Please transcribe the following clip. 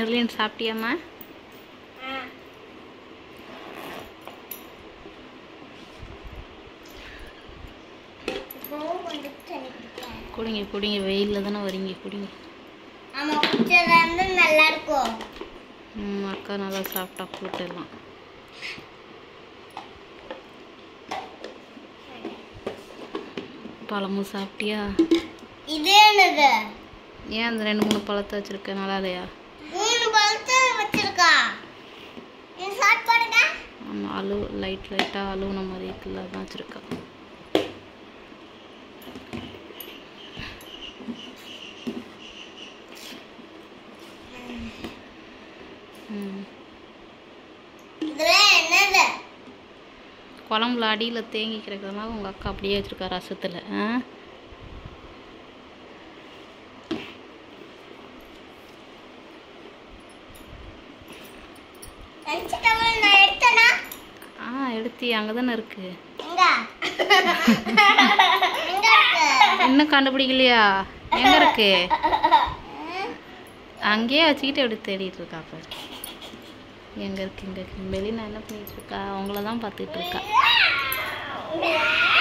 Merlin சாப்பிட்டியாம்மா இப்போவும் கொஞ்சம் தண்ணி குடிக்கிறேன். குடிங்க குடிங்க வெயிலில் தானே வரீங்க குடிங்க ஆமா குடிச்சதா இருந்தா நல்லா இருக்கும் ம் அக்கா நல்லா சாப்பிட்டா ஃப்ரூட் எல்லாம் பழமும் சாப்பிட்டியா இது என்னது ஏன் அந்த ரெண்டு மூணு பழத்தை வச்சிருக்க நல்லா இல்லையா மூணு பழத்தை வச்சிருக்கா இது ஸ்டார்ட் பண்ணுங்க ஆமாம் அழு லைட் லைட்டாக அழுவுன மாதிரி இருக்குல்ல அதான் வச்சிருக்கா ம் இதுல என்னது குழம்புல அடியில் தேங்கி கிடக்கிறதுனால உங்கள் அக்கா அப்படியே வச்சிருக்கா ரசத்தில் ஆ நினைச்சிட்டவங்க நான் எடுத்தேனா ஆ எடுத்தி அங்கே தானே இருக்குது எங்க எங்க இருக்கு இன்னும் கண்டுபிடிக்கலையா எங்கே இருக்கு அங்கேயே வச்சுக்கிட்டு எப்படி தேடிட்டு இருக்கா பாரு எங்கே இருக்கு இங்கே இருக்கு வெளினா என்ன பண்ணிட்டு இருக்கா அவங்கள தான் பார்த்துட்டு இருக்கா Yeah.